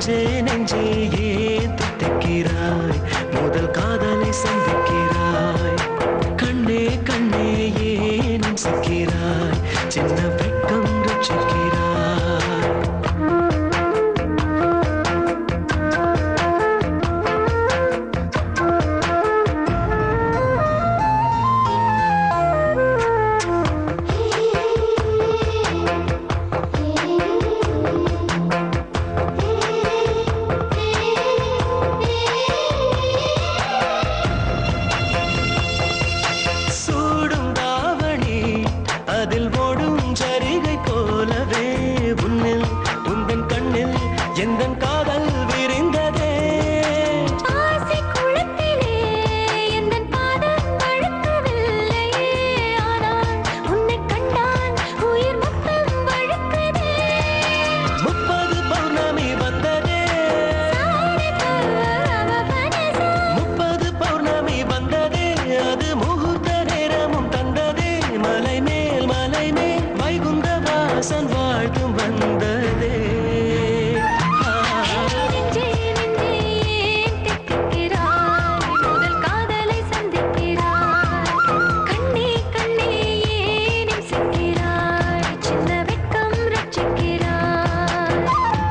நெஞ்சே நெஞ்சே ஏன் தித்திக்கிறாய் முதல் காதலை சந்திக்கிறாய் கண்ணே கண்ணே ஏன் சிக்கிறாய் சின்ன வெட்கம் ரட்சிக்கிறாய் சூடும் தாவணி அதில் ஓடும் சரிகை போலவே உன்னில் உந்தன் கண்ணில் எந்த காதல் விரிந்ததே ஆசை குளத்திலே எந்தன் பாதம் வழுக்கவில்லையே ஆனால் உன்னை கண்டால் உயிர் மொத்தம் வழுக்குதே முப்பது பௌர்ணமி வந்ததே முப்பது பௌர்ணமி வந்ததே அது முகூர்த்த நேரமும் தந்ததே மலை மேல் மலை மேல் வைகுந்த வாசன் வாழ்த்தும் வந்ததே ஆ. நெஞ்சே நெஞ்சே ஏன் தித்திக்கிறாய் முதல் காதலை சந்திக்கிறாய் கண்ணே கண்ணே ஏன் சிக்கிறாய் சின்ன வெட்கம் ரட்சிக்கிறாய்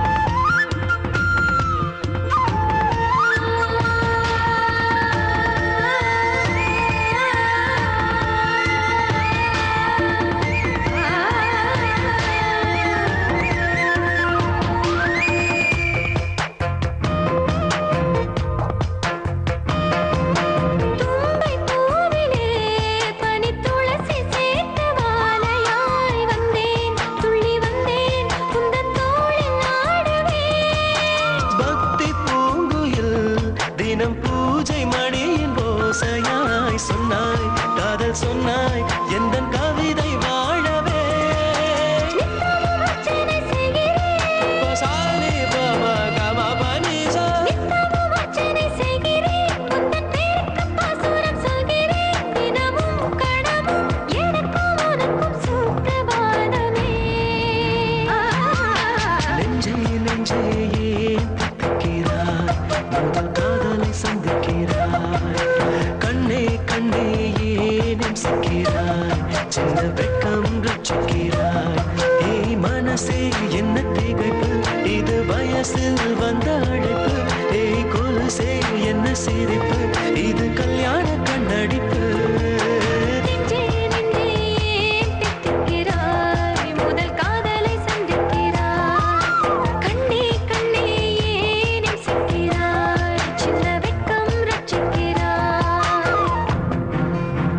தும்பை பூவிலே பனித்துளசி சேர்த்த வாழையாய் வந்தேன் துள்ளி வந்தேன் உந்தன் தோளில் ஆடுவேன் பக்தி பூங்குயில் தினம் பூஜை மணியின் ஓசையாய் சொன்னாய் காதல் சொன்னாய் எந்த கவிதை வாழவே நித்தமும் அர்ச்சனை செய்கிறேன் சாலி பம கம பனிசா நித்தமும் அர்ச்சனை செய்கிறேன் உந்தன் பேருக்கு பாசுரம் சொல்கிறேன் தினமும் கணமும் எனக்கும் உனக்கும் சுப்பிரபாதமே நெஞ்சே நெஞ்சே ஏன் தித்திக்கிறாய் முதல் காதலை சந்திக்கிறாய் கண்ணே கண்ணே ஏன் சிக்கிறாய் சின்ன வெட்கம் ரட்சிக்கிறாய் ஏய் மனசே என்ன திகைப்பு இது வயசில் வந்த அழைப்பு ஏய் கொலுசே என்ன சிரிப்பு இது கல்யாண